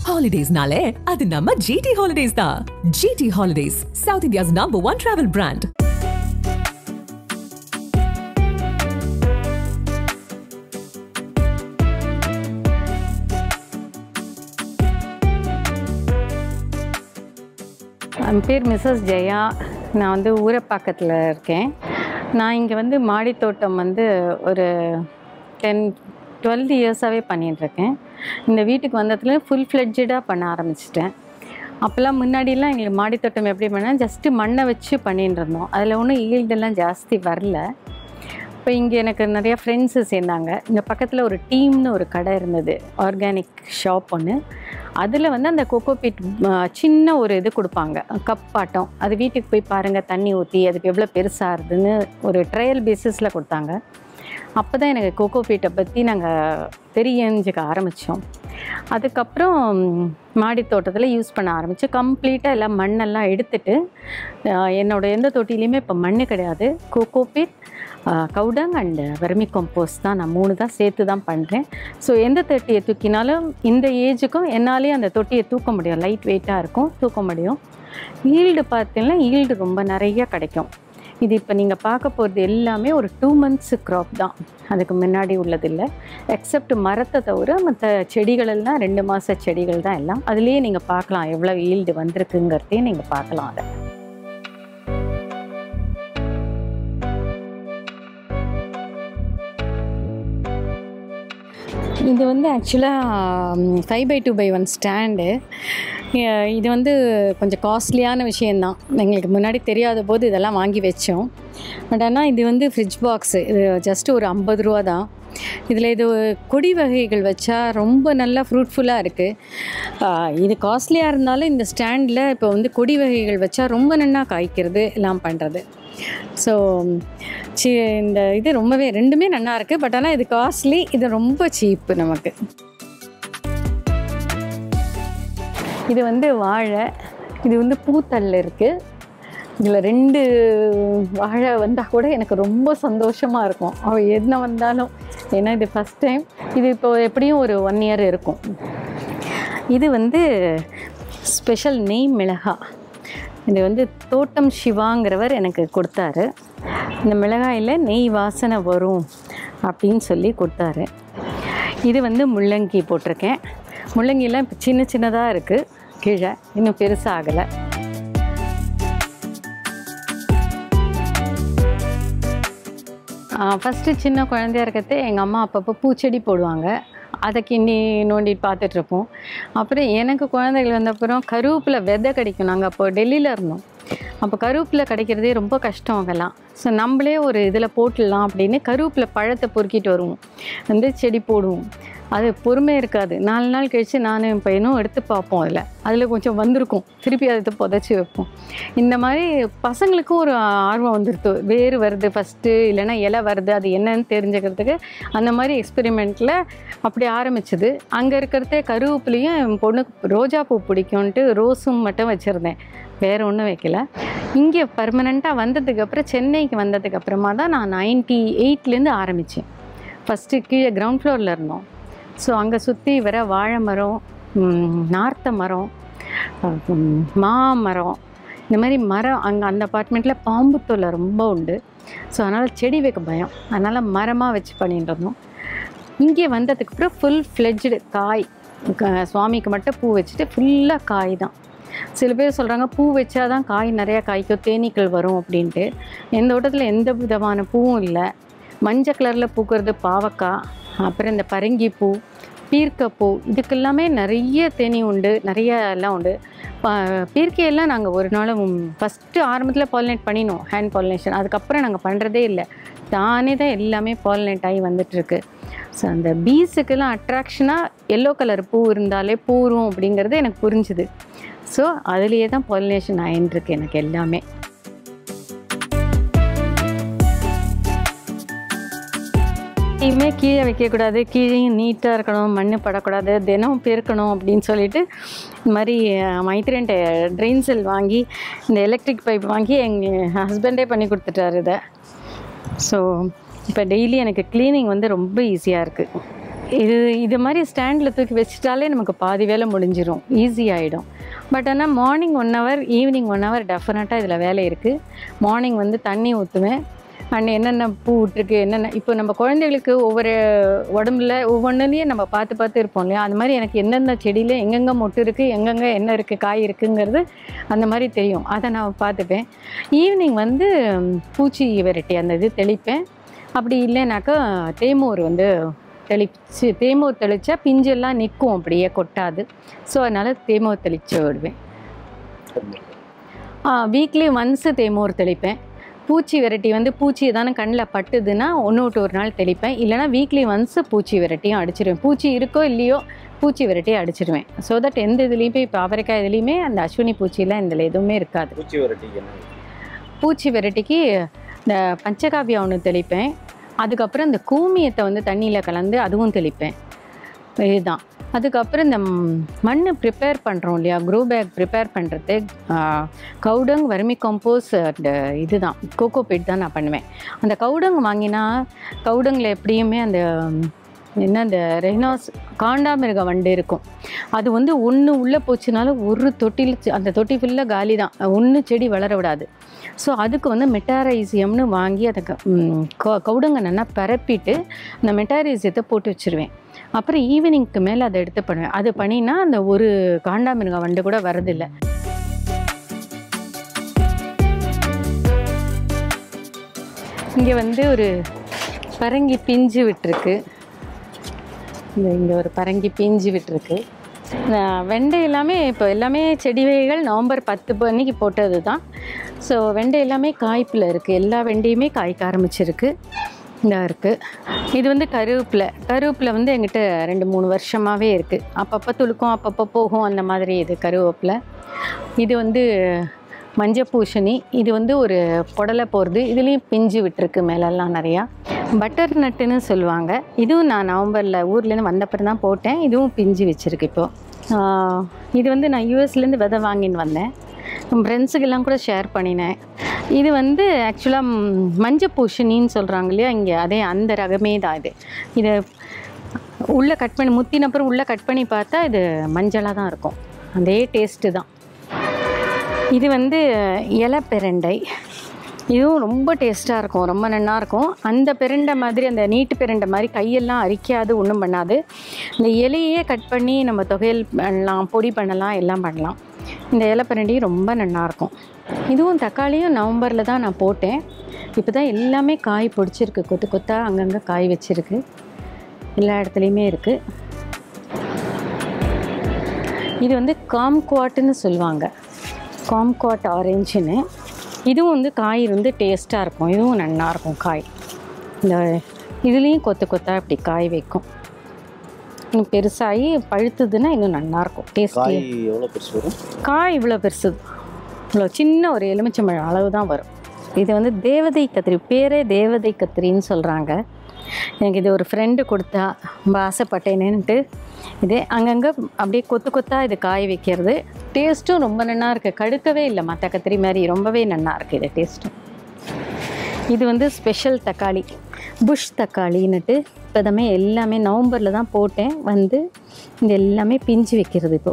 ஹாலிடேஸ்னாலே அது நம்ம ஜிடி ஹாலிடேஸ் தான் GT holidays south India's number one travel brand என் பேர் மிஸ்ஸஸ் ஜெயா நான் வந்து ஊரப்பாக்கத்தில் இருக்கேன் நான் இங்கே வந்து மாடித்தோட்டம் வந்து ஒரு டென் டுவெல் இயர்ஸாகவே பண்ணிகிட்ருக்கேன் இந்த வீட்டுக்கு வந்ததுல ஃபுல் ஃப்ளெட்ஜாக பண்ண ஆரம்பிச்சிட்டேன் அப்போல்லாம் முன்னாடிலாம் எங்களுக்கு மாடித்தோட்டம் எப்படி பண்ணால் ஜஸ்ட்டு மண்ணை வச்சு பண்ணிட்டு இருந்தோம் அதில் ஒன்றும் ஈல்டெல்லாம் ஜாஸ்தி வரல இப்போ இங்கே எனக்கு நிறைய ஃப்ரெண்ட்ஸு சேர்ந்தாங்க இங்கே பக்கத்தில் ஒரு டீம்னு ஒரு கடை இருந்தது ஆர்கானிக் ஷாப் ஒன்று அதில் வந்து அந்த கொக்கோ பீட் சின்ன ஒரு இது கொடுப்பாங்க கப் ஆட்டம் அது வீட்டுக்கு போய் பாருங்கள் தண்ணி ஊற்றி அதுக்கு எவ்வளோ பெருசாக இருதுன்னு ஒரு ட்ரையல் பேசிஸில் கொடுத்தாங்க அப்போ தான் எனக்கு கோகோ பீட்டை பற்றி நாங்கள் தெரிஞ்சுக்க ஆரம்பித்தோம் அதுக்கப்புறம் மாடி தோட்டத்தில் யூஸ் பண்ண ஆரம்பித்தோம் கம்ப்ளீட்டாக எல்லாம் மண்ணெல்லாம் எடுத்துட்டு ஆஹ், என்னோட எந்த தொட்டிலையுமே இப்போ மண் கிடையாது coco peat cow dung and vermicompost தான் நான் மூணு தான் சேர்த்து தான் பண்ணுறேன் ஸோ எந்த தொட்டியை தூக்கினாலும் இந்த ஏஜுக்கும் என்னாலே அந்த தொட்டியை தூக்க முடியும் லைட் வெயிட்டாக இருக்கும் தூக்க முடியும் ஈல்டு பார்த்தீங்கன்னா ஈல்டு ரொம்ப நிறைய கிடைக்கும் இது இப்போ நீங்கள் பார்க்க போகிறது எல்லாமே ஒரு டூ மந்த்ஸ் க்ராப் தான் அதுக்கு முன்னாடி உள்ளது இல்லை எக்ஸப்ட் மரத்தை தவிர மற்ற செடிகள் எல்லாம் ரெண்டு மாத செடிகள் தான் எல்லாம் அதுலேயே நீங்கள் பார்க்கலாம் எவ்வளோ ஈல்டு வந்திருக்குங்கிறதையும் நீங்கள் பார்க்கலாம் அதை இது வந்து ஆக்சுவலாக five by two by one stand இது வந்து கொஞ்சம் காஸ்ட்லியான விஷயந்தான் எங்களுக்கு முன்னாடி தெரியாத போது இதெல்லாம் வாங்கி வச்சோம் பட் ஆனால் இது வந்து ஃப்ரிட்ஜ் பாக்ஸு இது ஜஸ்ட் ஒரு ஐம்பது ரூபா தான் இதில் இது கொடி வகைகள் வச்சா ரொம்ப நல்லா ஃப்ரூட்ஃபுல்லாக இருக்குது இது காஸ்ட்லியாக இருந்தாலும் இந்த ஸ்டாண்டில் இப்போ வந்து கொடி வகைகள் வச்சா ரொம்ப நல்லா காய்க்கிறது எல்லாம் பண்ணுறது ஸோ சி இந்த இது ரொம்பவே ரெண்டுமே நல்லா இருக்குது பட் ஆனால் இது காஸ்ட்லி இது ரொம்ப சீப்பு நமக்கு இது வந்து வாழை இது வந்து பூத்தல் இருக்குது இதில் ரெண்டு வாழை வந்தால் கூட எனக்கு ரொம்ப சந்தோஷமாக இருக்கும் அவள் என்ன வந்தாலும் ஏன்னா இது ஃபஸ்ட் டைம் இது இப்போ எப்படியும் ஒரு ஒன் இயர் இருக்கும் இது வந்து ஸ்பெஷல் நெய் மிளகா இது வந்து தோட்டம் சிவாங்கிறவர் எனக்கு கொடுத்தாரு இந்த மிளகாயில் நெய் வாசனை வரும் அப்படின்னு சொல்லி கொடுத்தாரு இது வந்து முள்ளங்கி போட்டிருக்கேன் முள்ளங்கிலாம் இப்போ சின்ன சின்னதாக இருக்குது கீழே இன்னும் பெருசாகலை ஃபஸ்ட்டு சின்ன குழந்தையா இருக்கிறது எங்கள் அம்மா அப்பப்போ பூச்செடி போடுவாங்க அதை கிண்டி நோண்டிட்டு பார்த்துட்ருப்போம் அப்புறம் எனக்கு குழந்தைகள் வந்தப்புறம் கருவேப்பிலை விதை கிடைக்கும் நாங்கள் அப்போ டெல்லியில் இருந்தோம் அப்போ கருவேப்பிலை கிடைக்கிறதே ரொம்ப கஷ்டம் அங்கெல்லாம் ஸோ நம்மளே ஒரு இதில் போட்டுடலாம் அப்படின்னு கருவேப்பிலை பழத்தை பொறுக்கிட்டு வருவோம் வந்து செடி போடுவோம் அது பொறுமை இருக்காது நாலு நாள் கழித்து நானும் என் பையனும் எடுத்து பார்ப்போம் அதில் அதில் கொஞ்சம் வந்திருக்கும் திருப்பி அதை எடுத்து புதைச்சி வைப்போம் இந்த மாதிரி பசங்களுக்கும் ஒரு ஆர்வம் வந்துருது வேர் வருது ஃபஸ்ட்டு இல்லைன்னா இலை வருது அது என்னன்னு தெரிஞ்சுக்கிறதுக்கு அந்த மாதிரி எக்ஸ்பெரிமெண்ட்டில் அப்படி ஆரம்பிச்சது அங்கே இருக்கிறதே கருவேப்பிலையும் என் பொண்ணுக்கு ரோஜா பூ பிடிக்கும்ன்ட்டு ரோஸும் மட்டும் வச்சுருந்தேன் வேறு ஒன்றும் வைக்கல இங்கே பர்மனெண்ட்டாக வந்ததுக்கப்புறம் சென்னைக்கு வந்ததுக்கு அப்புறமா தான் நான் நைன்ட்டி எயிட்லேருந்து ஆரம்பித்தேன் ஃபஸ்ட்டு கீழே கிரவுண்ட் ஃப்ளோரில் இருந்தோம் ஸோ அங்கே சுற்றி வர வாழை மரம் ம், நார்த்த மரம் ம், மாமரம் இந்த மாதிரி மரம் அங்கே அந்த அப்பார்ட்மெண்ட்டில் பாம்பு தொல்லை ரொம்ப உண்டு ஸோ அதனால் செடி வைக்க பயம் அதனால் மரமாக வச்சு பண்ணிட்டு இருந்தோம் இங்கே வந்ததுக்கு அப்புறம் ஃபுல் ஃப்ளெட்ஜ்டு காய் க- சுவாமிக்கு மட்டும் பூ வச்சுட்டு ஃபுல்லாக காய் தான் சில பேர் சொல்கிறாங்க பூ வச்சாதான் காய் நிறையா காய்க்கும் தேனீக்கள் வரும் அப்படின்ட்டு எந்த தோட்டத்தில் எந்த விதமான பூவும் இல்லை மஞ்சள் கலரில் பூக்கிறது பாவக்காய் அப்புறம் இந்த பரங்கி பூ பீர்க்கப்பூ இதுக்கெல்லாமே நிறைய தேனி உண்டு நிறைய எல்லாம் உண்டு ப- பீர்க்கையெல்லாம் நாங்கள் ஒரு நாளும் ஃபஸ்ட்டு ஆரம்பத்தில் பாலினேட் பண்ணினோம் ஹேண்ட் பாலினேஷன் அதுக்கப்புறம் நாங்கள் பண்ணுறதே இல்லை தானே தான் எல்லாமே பாலினேட் ஆகி வந்துட்டுருக்கு ஸோ அந்த பீஸுக்கெல்லாம் அட்ராக்ஷனாக எல்லோ கலர் பூ இருந்தாலே பூரும் அப்படிங்கிறது எனக்கு புரிஞ்சுது ஸோ அதுலேயே தான் பாலினேஷன் ஆயின்ட்டுருக்கு எனக்கு எல்லாமே எதையுமே கீழே வைக்கக்கூடாது கீழேயும் நீட்டாக இருக்கணும் மண் படக்கூடாது தினம் பெருக்கணும் அப்படின்னு சொல்லிட்டு இந்த மாதிரி மைத்ரன்ட்ட ட்ரெயின் செல் வாங்கி இந்த எலக்ட்ரிக் பைப் வாங்கி எங்கள் ஹஸ்பண்டே பண்ணி கொடுத்துட்டாரு இதை ஸோ இப்போ டெய்லி எனக்கு க்ளீனிங் வந்து ரொம்ப ஈஸியாக இருக்குது இது இது மாதிரி ஸ்டாண்டில் தூக்கி வச்சிட்டாலே நமக்கு பாதி வேலை முடிஞ்சிரும் ஈஸி ஆகிடும் பட் ஆனால் morning one hour evening one hour டெஃபினட்டாக இதில் வேலை இருக்குது மார்னிங் வந்து தண்ணி ஊற்றுவேன் அண்ட் என்னென்ன பூ விட்டுருக்கு என்னென்ன இப்போ நம்ம குழந்தைகளுக்கு ஒவ்வொரு உடம்புல ஒவ்வொன்றுலையும் நம்ம பார்த்து பார்த்து இருப்போம் இல்லையா அந்த மாதிரி எனக்கு எந்தெந்த செடியில் எங்கெங்கே மொட்டு இருக்குது எங்கெங்கே என்ன இருக்குது காய் இருக்குங்கிறது அந்த மாதிரி தெரியும் அதை நான் பார்த்துப்பேன் ஈவினிங் வந்து ம், பூச்சி வெரைட்டி அந்த இது தெளிப்பேன் அப்படி இல்லைனாக்கா தேமூர் வந்து தெளிச்சு தேமூர் தெளித்தா பிஞ்செல்லாம் நிற்கும் அப்படியே கொட்டாது ஸோ அதனால் தேமூர் தெளித்து விடுவேன் வீக்லி ஒன்ஸு தேமூர் தெளிப்பேன் பூச்சி வெரைட்டி வந்து பூச்சி தானே கண்ணில் பட்டுதுன்னா ஒன்று விட்டு ஒரு நாள் தெளிப்பேன் இல்லைனா வீக்லி ஒன்ஸு பூச்சி வெரைட்டியும் அடிச்சிடுவேன் பூச்சி இருக்கோ இல்லையோ பூச்சி வெரைட்டி அடிச்சிடுவேன் ஸோ தட் எந்த இதுலேயுமே இப்போ அவரைக்காய் இதுலேயுமே அந்த அஸ்வினி பூச்சிலாம் இதில் எதுவுமே இருக்காது பூச்சி வெரைட்டிக்கு என்ன பூச்சி வெரைட்டிக்கு இந்த பஞ்சகாவியா ஒன்று தெளிப்பேன் அதுக்கப்புறம் இந்த கூமியத்தை வந்து தண்ணியில் கலந்து அதுவும் தெளிப்பேன் இதுதான் அதுக்கப்புறம் இந்த மண் ப்ரிப்பேர் பண்ணுறோம் இல்லையா க்ரோ பேக் ப்ரிப்பேர் பண்ணுறது கவுடங் வர்மி கம்போஸ் அந்த இதுதான் கோகோ பீட் தான் நான் பண்ணுவேன் அந்த கவுடங் வாங்கினா கவுடங்கில் எப்படியுமே அந்த ம், என்ன அந்த ரெஹ்னாஸ் காண்டாமிருக வண்டு இருக்கும் அது வந்து ஒன்று உள்ளே போச்சுனாலும் ஒரு தொட்டில் சி- அந்த தொட்டி ஃபுல்லாக காலி தான் ஒன்று செடி வளர விடாது ஸோ அதுக்கு வந்து மெட்டாரைசியம்னு வாங்கி அதை க- ம், க- கவுடங்க நல்லா பரப்பிட்டு அந்த மெட்டாரைசியத்தை போட்டு வச்சுருவேன் அப்புறம் ஈவினிங்க்கு மேலே அதை எடுத்து பண்ணுவேன் அது பண்ணினா அந்த ஒரு காண்டாமிருக வண்டு கூட வரதில்லை இங்கே வந்து ஒரு பரங்கி பிஞ்சு விட்டுருக்கு இந்த இங்கே ஒரு பரங்கி பிஞ்சு விட்டுருக்கு நான் வெண்டை எல்லாமே இப்போ எல்லாமே செடி வகைகள் நவம்பர் பத்து அன்னைக்கு போட்டது தான் ஸோ வெண்டை எல்லாமே காய்ப்பில் இருக்குது எல்லா வெண்டையுமே காய்க்க ஆரம்பிச்சிருக்கு இந்த இருக்குது இது வந்து கருவேப்பிலை கருவேப்பிலை வந்து எங்கிட்ட ரெண்டு மூணு வருஷமாகவே இருக்குது அப்பப்போ துளுக்கும் அப்பப்போ போகும் அந்த மாதிரி இது கருவேப்பிலை இது வந்து மஞ்சள் பூசணி இது வந்து ஒரு புடலை போகிறது இதுலேயும் பிஞ்சு விட்டுருக்கு மேலெல்லாம் நிறையா பட்டர் நட்டுன்னு சொல்லுவாங்க இதுவும் நான் நவம்பரில் ஊர்லேருந்து வந்தப்பறம் தான் போட்டேன் இதுவும் பிஞ்சு வச்சுருக்கு இப்போது இது வந்து நான் யூஎஸ்லேருந்து விதை வாங்கின்னு வந்தேன் என் ஃப்ரெண்ட்ஸுக்கெல்லாம் கூட ஷேர் பண்ணினேன் இது வந்து ஆக்சுவலாக மஞ்சள் பூசணின்னு சொல்கிறாங்க இல்லையா இங்கே அதே அந்த ரகமே தான் இது இது உள்ளே கட் பண்ணி முத்தின அப்புறம் உள்ளே கட் பண்ணி பார்த்தா இது மஞ்சளாக தான் இருக்கும் அதே டேஸ்ட்டு தான் இது வந்து இலை பிரண்டை இதுவும் ரொம்ப டேஸ்ட்டாக இருக்கும் ரொம்ப நல்லா இருக்கும் அந்த பிரண்டை மாதிரி அந்த நீட்டு பிரண்டை மாதிரி கையெல்லாம் அரிக்காது ஒன்றும் பண்ணாது இந்த இலையே கட் பண்ணி நம்ம தொகையல் பண்ணலாம் பொடி பண்ணலாம் எல்லாம் பண்ணலாம் இந்த இலை பிரண்டையும் ரொம்ப நல்லா இருக்கும் இதுவும் தக்காளியும் நவம்பரில் தான் நான் போட்டேன் இப்போ தான் எல்லாமே காய் பிடிச்சிருக்கு கொத்து கொத்தாக அங்கங்கே காய் வச்சிருக்கு எல்லா இடத்துலையுமே இருக்குது இது வந்து காம்குவாட்டுன்னு சொல்லுவாங்க காம்குவாட் ஆரஞ்சுன்னு இதுவும் வந்து காய் வந்து டேஸ்ட்டாக இருக்கும் இதுவும் நல்லா இருக்கும் காய் இந்த இதுலேயும் கொத்து கொத்தா இப்படி காய் வைக்கும் இன்னும் பெருசாகி பழுத்துதுன்னா இன்னும் நல்லாயிருக்கும் டேஸ்டி காய் எவ்வளோ பெருசு வரும் காய் இவ்வளோ பெருசு இவ்வளோ சின்ன ஒரு எலுமிச்சம்பழம் அளவு தான் வரும் இது வந்து தேவதை கத்திரி பேரே தேவதை கத்திரின்னு சொல்கிறாங்க எனக்கு இது ஒரு ஃப்ரெண்டு கொடுத்தா ரொம்ப ஆசைப்பட்டேனேன்ட்டு இது அங்கங்கே அப்படியே கொத்து கொத்தாக இது காய வைக்கிறது டேஸ்ட்டும் ரொம்ப நல்லா இருக்குது கடுக்கவே இல்லை மற்ற கத்திரி மாதிரி ரொம்பவே நல்லா இருக்குது இது டேஸ்ட்டும் இது வந்து ஸ்பெஷல் தக்காளி புஷ் தக்காளின்னுட்டு இப்போதமே எல்லாமே நவம்பரில் தான் போட்டேன் வந்து இது எல்லாமே பிஞ்சு வைக்கிறது இப்போ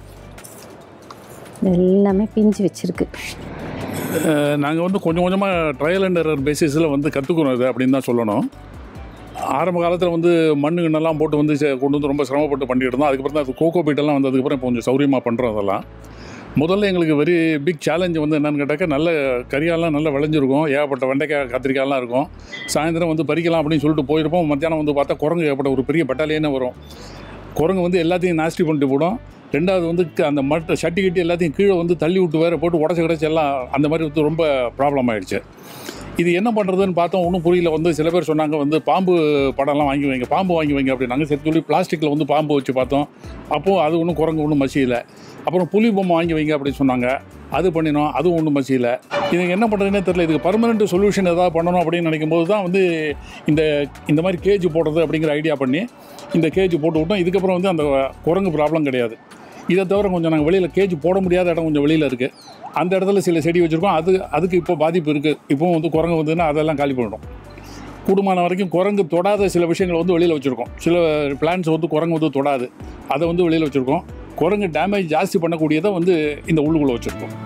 இது எல்லாமே பிஞ்சு வச்சிருக்கு நாங்கள் வந்து கொஞ்சம் கொஞ்சமாக ட்ரையல் அண்ட் எரர் பேசிஸில் வந்து கற்றுக்கணும் இது அப்படின்னு தான் சொல்லணும் ஆரம்ப காலத்தில் வந்து மண்ணு கிண்ணெல்லாம் போட்டு வந்து செ- கொண்டு வந்து ரொம்ப சிரமப்பட்டு பண்ணிட்டு இருந்தோம் அதுக்கப்புறம் தான் அது கோகோ பீட்டெல்லாம் வந்ததுக்கப்புறம் இப்போ கொஞ்சம் சௌரியமாக பண்ணுறோம் அதெல்லாம் முதல்ல எங்களுக்கு வெரி பிக் சேலஞ்ச் வந்து என்னன்னு கேட்டாக்கா நல்ல கறியாலாம் நல்லா விளைஞ்சிருக்கும் ஏகப்பட்ட வெண்டைக்காய் கத்திரிக்காயெல்லாம் இருக்கும் சாயந்தரம் வந்து பறிக்கலாம் அப்படின்னு சொல்லிட்டு போயிருப்போம் மத்தியானம் வந்து பார்த்தா குரங்கு ஏகப்பட்ட ஒரு பெரிய பட்டாலியனே வரும் குரங்கு வந்து எல்லாத்தையும் நாஸ்டி பண்ணிட்டு போடும் ரெண்டாவது வந்து க- அந்த மட்டை சட்டி கட்டி எல்லாத்தையும் கீழே வந்து தள்ளி விட்டு வேற போட்டு உடச்சி கிடச்சி எல்லாம் அந்த மாதிரி வந்து ரொம்ப ப்ராப்ளம் ஆயிடுச்சு இது என்ன பண்ணுறதுன்னு பார்த்தோம் ஒன்றும் புரியல வந்து சில பேர் சொன்னாங்க வந்து பாம்பு படம்லாம் வாங்கி வைங்க பாம்பு வாங்கி வைங்க அப்படின்னாங்க சரி சொல்லி பிளாஸ்டிக்கில் வந்து பாம்பு வச்சு பார்த்தோம் அப்போது அது ஒன்றும் குரங்கு ஒன்றும் மசியல அப்புறம் புலி பொம்மை வாங்கி வைங்க அப்படின்னு சொன்னாங்க அது பண்ணினோம் அதுவும் ஒன்றும் மசியல இதுக்கு என்ன பண்ணுறதுனே தெரியல இதுக்கு பர்மனெண்ட் சொல்யூஷன் ஏதாவது பண்ணணும் அப்படின்னு நினைக்கும் போது தான் வந்து இந்த இந்த மாதிரி கேஜ் போடுறது அப்படிங்கிற ஐடியா பண்ணி இந்த கேஜ் போட்டு விட்டோம் இதுக்கப்புறம் வந்து அந்த குரங்கு ப்ராப்ளம் கிடையாது இதை தவிர கொஞ்சம் நாங்கள் வெளியில் கேஜ் போட முடியாத இடம் கொஞ்சம் வெளியில் இருக்குது அந்த இடத்துல சில செடி வச்சுருக்கோம் அது அதுக்கு இப்போ பாதிப்பு இருக்குது இப்போவும் வந்து குரங்கு வந்ததுன்னா அதெல்லாம் காலி பண்ணிடும் கூடுமான வரைக்கும் குரங்கு தொடாத சில விஷயங்களை வந்து வெளியில் வச்சுருக்கோம் சில பிளான்ஸ் வந்து குரங்கு வந்து தொடாது அதை வந்து வெளியில் வச்சுருக்கோம் குரங்கு டேமேஜ் ஜாஸ்தி பண்ணக்கூடியதை வந்து இந்த உள்ளுக்குள்ளே வச்சுருக்கோம்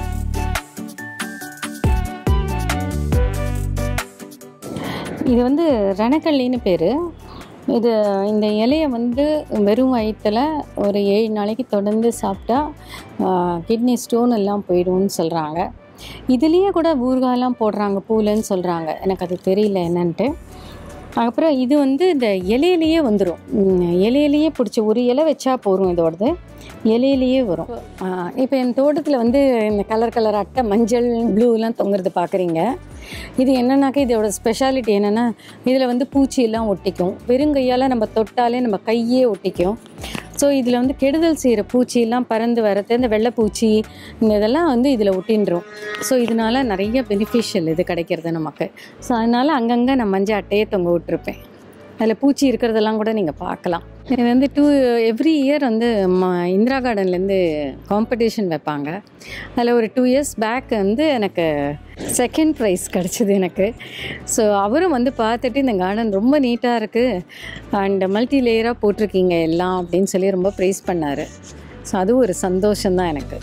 இது வந்து ரணக்கல்லின்னு பேர் இது இந்த இலையை வந்து வெறும் வயிற்றில் ஒரு ஏழு நாளைக்கு தொடர்ந்து சாப்பிட்டா கிட்னி ஸ்டோன் எல்லாம் போயிடும்னு சொல்கிறாங்க இதுலேயே கூட ஊறுகாயெல்லாம் போடுறாங்க பூலன்னு சொல்கிறாங்க எனக்கு அது தெரியல என்னன்ட்டு அப்புறம் இது வந்து இந்த இலையிலேயே வந்துடும் இலையிலேயே பிடிச்சி ஒரு இலை வச்சா போதும் இதோடது இலையிலேயே வரும் இப்போ என் தோட்டத்தில் வந்து இந்த கலர் கலர் அட்டை மஞ்சள் ப்ளூலாம் தொங்குறது பார்க்குறீங்க இது என்னன்னாக்கா இதோட ஸ்பெஷாலிட்டி என்னென்னா இதில் வந்து பூச்சியெல்லாம் ஒட்டிக்கும் வெறுங்கையால் நம்ம தொட்டாலே நம்ம கையே ஒட்டிக்கும் ஸோ இதில் வந்து கெடுதல் செய்கிற பூச்சியெல்லாம் பறந்து வரது இந்த வெள்ளைப்பூச்சி இந்த இதெல்லாம் வந்து இதில் ஒட்டின்றோம் ஸோ இதனால நிறைய பெனிஃபிஷியல் இது கிடைக்கிறது நமக்கு ஸோ அதனால் அங்கங்கே நான் மஞ்சள் அட்டையே தொங்க விட்டுருப்பேன் அதில் பூச்சி இருக்கிறதெல்லாம் கூட நீங்கள் பார்க்கலாம் இது வந்து டூ எவ்ரி இயர் வந்து ம இந்திரா கார்டன்லேருந்து காம்படிஷன் வைப்பாங்க அதில் ஒரு டூ இயர்ஸ் பேக் வந்து எனக்கு செகண்ட் ப்ரைஸ் கிடச்சிது எனக்கு ஸோ அவரும் வந்து பார்த்துட்டு இந்த கார்டன் ரொம்ப நீட்டாக இருக்குது அண்ட் மல்டி லேயராக போட்டிருக்கீங்க எல்லாம் அப்படின்னு சொல்லி ரொம்ப ப்ரைஸ் பண்ணார் ஸோ அது ஒரு சந்தோஷம்தான் எனக்கு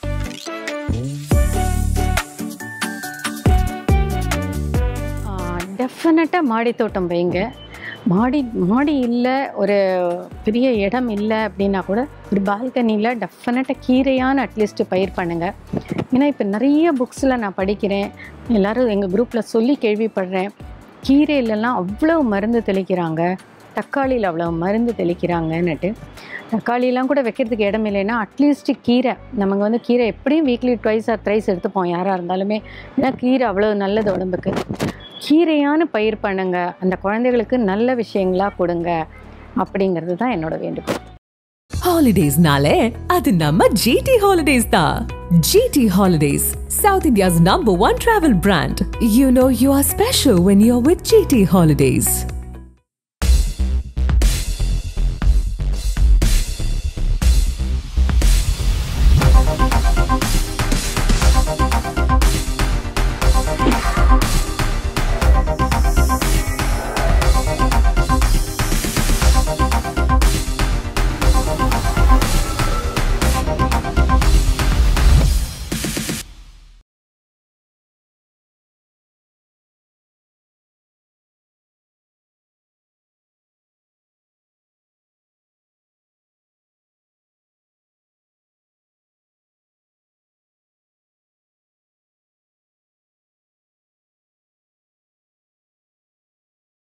டெஃபினட்டாக மாடி தோட்டம் வைங்க மாடி மாடி இல்லை ஒரு பெரிய இடம் இல்லை அப்படின்னா கூட ஒரு பால்கனியில் டெஃபினட்டாக கீரையான அட்லீஸ்ட் பயிர் பண்ணுங்கள் ஏன்னா இப்போ நிறைய புக்ஸில் நான் படிக்கிறேன் எல்லோரும் எங்கள் குரூப்பில் சொல்லி கேள்விப்படுறேன் கீரையிலலாம் அவ்வளோ மருந்து தெளிக்கிறாங்க தக்காளியில் அவ்வளோ மருந்து தெளிக்கிறாங்கன்னுட்டு தக்காளியெல்லாம் கூட வைக்கிறதுக்கு இடம் இல்லைன்னா அட்லீஸ்ட் கீரை நமக்கு வந்து கீரை எப்படியும் வீக்லி ட்வைஸ் ஆர் த்ரைஸ் எடுத்துப்போம் யாராக இருந்தாலுமே ஏன்னா கீரை அவ்வளோ நல்லது உடம்புக்கு கீரையான பயிர் பண்ணுங்க அந்த குழந்தைகளுக்கு நல்ல விஷயங்களா கொடுங்க அப்படிங்கிறது தான் என்னோட வேண்டுகோள் ஹாலிடேஸ்னாலே அது நம்ம ஜிடி ஹாலிடேஸ் தான் GT holidays south India's number one travel brand you know you are special when you are with GT holidays